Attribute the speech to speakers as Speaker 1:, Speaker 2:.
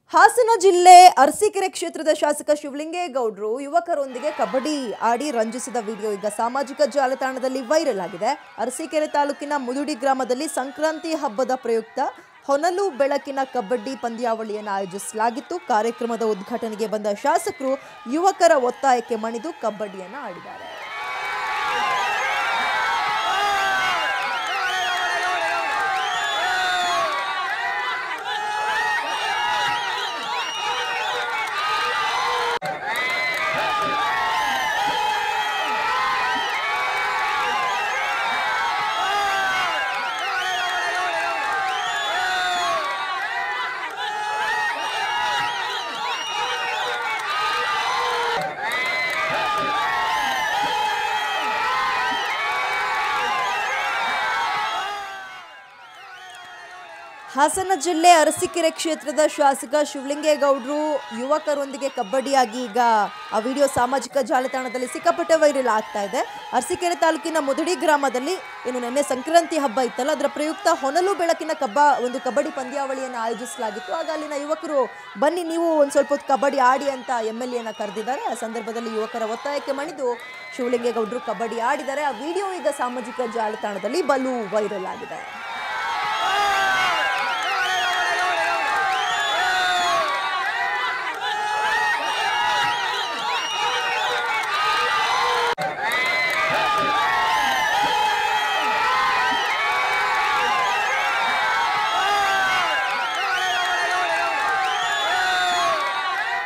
Speaker 1: ಹಾಸನ ಜಿಲ್ಲೆ ಅರಸೀಕೆರೆ ಕ್ಷೇತ್ರದ ಶಾಸಕ ಶಿವಲಿಂಗೇಗೌಡರು ಯುವಕರೊಂದಿಗೆ ಕಬಡ್ಡಿ ಆಡಿ ರಂಜಿಸಿದ ವಿಡಿಯೋ ಈಗ ಸಾಮಾಜಿಕ ಜಾಲತಾಣದಲ್ಲಿ ವೈರಲ್ ಆಗಿದೆ ಅರಸೀಕೆರೆ ತಾಲೂಕಿನ ಮುದುಡಿ ಗ್ರಾಮದಲ್ಲಿ ಸಂಕ್ರಾಂತಿ ಹಬ್ಬದ ಪ್ರಯುಕ್ತ ಹೊನಲು ಬೆಳಕಿನ ಕಬಡ್ಡಿ ಪಂದ್ಯಾವಳಿಯನ್ನು ಆಯೋಜಿಸಲಾಗಿತ್ತು ಕಾರ್ಯಕ್ರಮದ ಉದ್ಘಾಟನೆಗೆ ಬಂದ ಶಾಸಕರು ಯುವಕರ ಒತ್ತಾಯಕ್ಕೆ ಮಣಿದು ಕಬಡ್ಡಿಯನ್ನು ಆಡಿದ್ದಾರೆ ಹಾಸನ ಜಿಲ್ಲೆ ಅರಸೀಕೆರೆ ಕ್ಷೇತ್ರದ ಶಾಸಕ ಶಿವಲಿಂಗೇಗೌಡರು ಯುವಕರೊಂದಿಗೆ ಕಬಡ್ಡಿಯಾಗಿ ಈಗ ಆ ವಿಡಿಯೋ ಸಾಮಾಜಿಕ ಜಾಲತಾಣದಲ್ಲಿ ಸಿಕ್ಕಾಪಟ್ಟೆ ವೈರಲ್ ಆಗ್ತಾ ಇದೆ ಅರಸೀಕೆರೆ ತಾಲೂಕಿನ ಮುದುಡಿ ಗ್ರಾಮದಲ್ಲಿ ಏನು ನಿನ್ನೆ ಸಂಕ್ರಾಂತಿ ಹಬ್ಬ ಇತ್ತಲ್ಲ ಅದರ ಪ್ರಯುಕ್ತ ಹೊನಲು ಬೆಳಕಿನ ಕಬ್ಬ ಒಂದು ಕಬಡ್ಡಿ ಪಂದ್ಯಾವಳಿಯನ್ನು ಆಯೋಜಿಸಲಾಗಿತ್ತು ಆಗ ಅಲ್ಲಿನ ಯುವಕರು ಬನ್ನಿ ನೀವು ಒಂದು ಸ್ವಲ್ಪ ಹೊತ್ತು ಕಬಡ್ಡಿ ಆಡಿ ಅಂತ ಎಮ್ ಎಲ್ ಎನ ಕರೆದಿದ್ದಾರೆ ಆ ಸಂದರ್ಭದಲ್ಲಿ ಯುವಕರ ಒತ್ತಾಯಕ್ಕೆ ಮಣಿದು ಶಿವಲಿಂಗೇಗೌಡರು ಕಬಡ್ಡಿ ಆಡಿದ್ದಾರೆ ಆ ವಿಡಿಯೋ ಈಗ ಸಾಮಾಜಿಕ ಜಾಲತಾಣದಲ್ಲಿ ಬಲು ವೈರಲ್ ಆಗಿದೆ